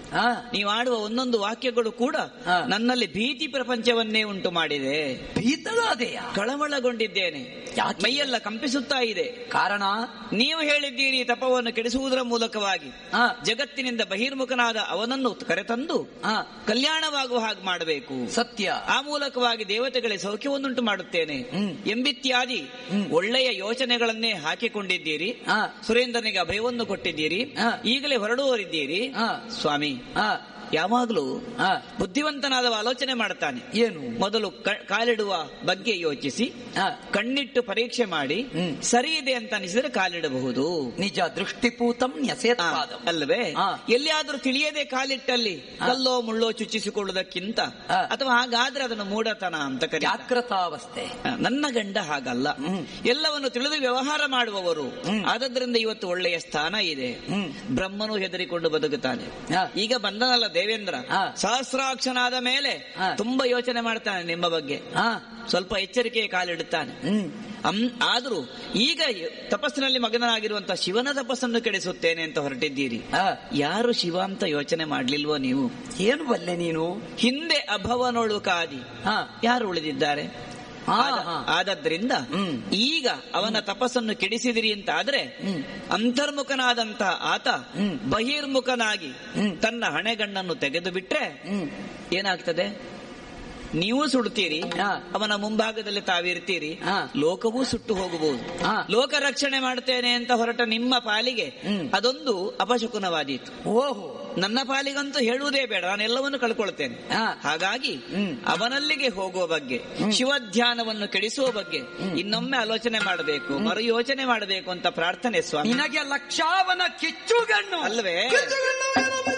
ಹಾ ನೀವು ಆಡುವ ಒಂದೊಂದು ವಾಕ್ಯಗಳು ಕೂಡ ಹಾ. ನನ್ನಲ್ಲಿ ಭೀತಿ ಪ್ರಪಂಚವನ್ನೇ ಉಂಟು ಮಾಡಿದೆ ಭೀತಳಾದೆಯ ಕಳವಳಗೊಂಡಿದ್ದೇನೆ ಯಾಕೆ? ಮೈಯೆಲ್ಲ ಕಂಪಿಸುತ್ತಾ ಇದೆ ಕಾರಣ ನೀವು ಹೇಳಿದ್ದೀರಿ ತಪವನ್ನು ಕೆಡಿಸುವುದರ ಮೂಲಕವಾಗಿ ಹಾ ಜಗತ್ತಿನಿಂದ ಬಹಿರ್ಮುಖನಾದ ಅವನನ್ನು ಕರೆತಂದು ಹಾ ಕಲ್ಯಾಣವಾಗುವ ಹಾಗೆ ಮಾಡಬೇಕು ಸತ್ಯ ಆ ಮೂಲಕವಾಗಿ ದೇವತೆಗಳಿಗೆ ಸೌಖ್ಯವನ್ನುಂಟು ಮಾಡುತ್ತೇನೆ ಹ್ಮ್. ಎಂಬಿತ್ಯಾದಿ ಹ್ಮ್. ಒಳ್ಳೆಯ ಯೋಚನೆಗಳನ್ನೇ ಹಾಕಿಕೊಂಡಿದ್ದೀರಿ ಹಾ ಸುರೇಂದ್ರನಿಗೆ ಅಭಯವನ್ನು ಕೊಟ್ಟಿದ್ದೀರಿ ಹಾ. ಈಗಲೇ ಹೊರಡುವರಿದ್ದೀರಿ ಹಾ ಸ್ವಾಮಿ ಹಾ ಯಾವಾಗಲೂ ಹಾ ಬುದ್ಧಿವಂತನಾದವ ಆಲೋಚನೆ ಮಾಡ್ತಾನೆ ಏನು ಮೊದಲು ಕ- ಕಾಲಿಡುವ ಬಗ್ಗೆ ಯೋಚಿಸಿ ಹಾ ಕಣ್ಣಿಟ್ಟು ಪರೀಕ್ಷೆ ಮಾಡಿ ಹ್ಮ್. ಸರಿ ಇದೆ ಅಂತ ಅನಿಸಿದ್ರೆ ಕಾಲಿಡಬಹುದು ನಿಜ ದೃಷ್ಟಿಪೂತಂ ನ್ಯಸೇತ್ ಆ, ಪಾದಂ. ಅಲ್ವೇ ಹಾ. ಎಲ್ಲಿಯಾದ್ರೂ ತಿಳಿಯದೆ ಕಾಲಿಟ್ಟಲ್ಲಿ ಹಾ. ಕಲ್ಲೋ ಮುಳ್ಳೋ ಚುಚ್ಚಿಸಿಕೊಳ್ಳುವುದಕ್ಕಿಂತ ಹಾ. ಅಥವಾ ಹಾಗಾದ್ರೆ ಅದನ್ನು ಮೂಢತನ ಅಂತ ಕರೀತಾರೆ ಜಾಗೃತಾವಸ್ಥೆ ಆ, ನನ್ನ ಗಂಡ ಹಾಗಲ್ಲ ಹ್ಮ್. ಎಲ್ಲವನ್ನು ತಿಳಿದು ವ್ಯವಹಾರ ಮಾಡುವವರು ಹ್ಮ್. ಆದದ್ರಿಂದ ಇವತ್ತು ಒಳ್ಳೆಯ ಸ್ಥಾನ ಇದೆ ಹ್ಮ್. ಬ್ರಹ್ಮನು ಹೆದರಿಕೊಂಡು ಬದುಕುತ್ತಾನೆ ಹಾ. ಈಗ ಬಂದನಲ್ಲ ದೇವೇಂದ್ರ ಹಾ. ಸಹಸ್ರಾಕ್ಷನಾದ ಮೇಲೆ ಹಾ. ತುಂಬಾ ಯೋಚನೆ ಮಾಡ್ತಾನೆ ನಿಮ್ಮ ಬಗ್ಗೆ ಹಾ ಸ್ವಲ್ಪ ಎಚ್ಚರಿಕೆಯ ಕಾಲಿಡುತ್ತಾನೆ ಹ್ಮ್ ಅಂ- ಆದ್ರೂ ಈಗ ತಪಸ್ಸಿನಲ್ಲಿ ಮಗನಾಗಿರುವಂತಹ ಶಿವನ ತಪಸ್ಸನ್ನು ಕೆಡಿಸುತ್ತೇನೆ ಅಂತ ಹೊರಟಿದ್ದೀರಿ ಹಾ ಯಾರು ಶಿವ ಅಂತ ಯೋಚನೆ ಮಾಡ್ಲಿಲ್ವೋ ನೀವು ಏನು ಬಲ್ಲೆ ನೀನು ಹಿಂದೆ ಅಭವನೊಳು ಕಾದಿ ಹಾ ಯಾರು ಉಳಿದಿದ್ದಾರೆ ಹಾ, ಆದ- ಹಾ. ಆದದ್ರಿಂದ ಹ್ಮ್. ಈಗ ಅವನ ತಪಸ್ಸನ್ನು ಕೆಡಿಸಿದಿರಿ ಅಂತ ಆದ್ರೆ ಹ್ಮ್. ಅಂತರ್ಮುಖನಾದಂತಹ ಆತ ಹ್ಮ್. ಬಹಿರ್ಮುಖನಾಗಿ ಹ್ಮ್. ತನ್ನ ಹಣೆಗಣ್ಣನ್ನು ತೆಗೆದು ಬಿಟ್ರೆ ಹ್ಮ್ ಏನಾಗ್ತದೆ ನೀವು ಸುಡ್ತೀರಿ ಹಾ. ಅವನ ಮುಂಭಾಗದಲ್ಲಿ ತಾವಿರ್ತೀರಿ ಹಾ. ಲೋಕವೂ ಸುಟ್ಟು ಹೋಗಬಹುದು ಹಾ. ಲೋಕ ರಕ್ಷಣೆ ಮಾಡ್ತೇನೆ ಅಂತ ಹೊರಟ ನಿಮ್ಮ ಪಾಲಿಗೆ ಹ್ಮ್. ಅದೊಂದು ಅಪಶಕುನವಾದೀತು ಓಹೋ ನನ್ನ ಪಾಲಿಗಂತೂ ಹೇಳುವುದೇ ಬೇಡ ನಾನೆಲ್ಲವನ್ನು ಕಳ್ಕೊಳ್ತೇನೆ ಹಾ. ಹಾಗಾಗಿ ಹ್ಮ್. ಅವನಲ್ಲಿಗೆ ಹೋಗುವ ಬಗ್ಗೆ ಹ್ಮ್. ಶಿವಧ್ಯಾನವನ್ನು ಕೆಡಿಸುವ ಬಗ್ಗೆ ಇನ್ನೊಮ್ಮೆ ಆಲೋಚನೆ ಮಾಡಬೇಕು ಮರು ಯೋಚನೆ ಮಾಡಬೇಕು ಅಂತ ಪ್ರಾರ್ಥನೆ ಸ್ವಾಮಿ ನಿನಗೆ ಲಕ್ಷಾವನ ಕಿಚ್ಚುಗಣ್ಣು ಅಲ್ವೇ